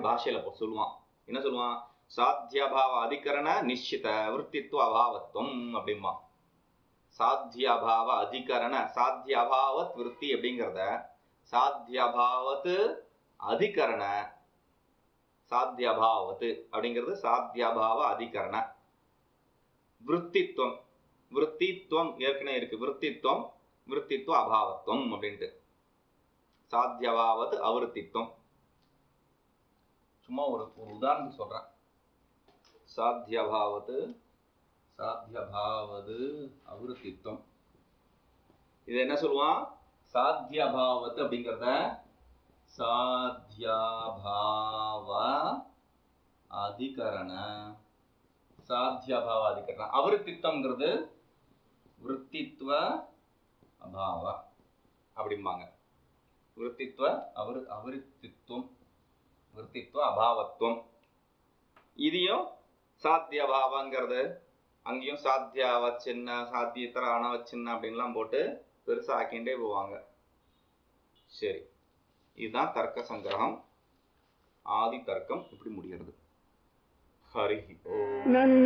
அப்படின்ட்டு பாஷையில இப்போ சொல்லுவான் என்ன சொல்லுவான் சாத்தியபாவ அதிகரண நிச்சித விற்த்தித்துவ அபாவத்துவம் அப்படிம்பா சாத்தியபாவ அதிகரண சாத்தியபாவத் விற்பி அப்படிங்கிறத சாத்தியபாவத்து அதிகரண சாத்தியபாவத்து அப்படிங்கிறது சாத்தியபாவ அதிகரண விற்த்தித்துவம் விற்த்தித்துவம் ஏற்கனவே இருக்கு விற்த்தித்துவம் விற்த்தித்துவ அபாவத்துவம் அப்படின்ட்டு சாத்தியபாவத்து அவிருத்தித்துவம் சும்மா ஒரு ஒரு உதாரணத்துக்கு சொல்றேன் சாத்தியபாவத்து சாத்தியபாவது அவிருத்தித்துவம் இது என்ன சொல்லுவான் சாத்தியபாவத்து அப்படிங்கிறத சாத்தியபாவ அதிகரண சாத்தியபாவ அதிகரண அவிருத்தித்துவங்கிறது விற்த்தித்துவ அபாவ அப்படிம்பாங்க விற்த்தித்துவ அவரு அவிருத்தித்துவம் விற்த்தித்துவ அபாவத்துவம் இதையும் சாத்தியபாவங்கிறது அங்கேயும் சாத்தியா வச்சின்ன சாத்தியத்தர அண வச்சின்ன அப்படின்லாம் போட்டு பெருசா ஆக்கிண்டே போவாங்க சரி இதுதான் தர்க்க சங்கிரகம் ஆதி தர்க்கம் இப்படி முடிகிறது ஹரி ஓ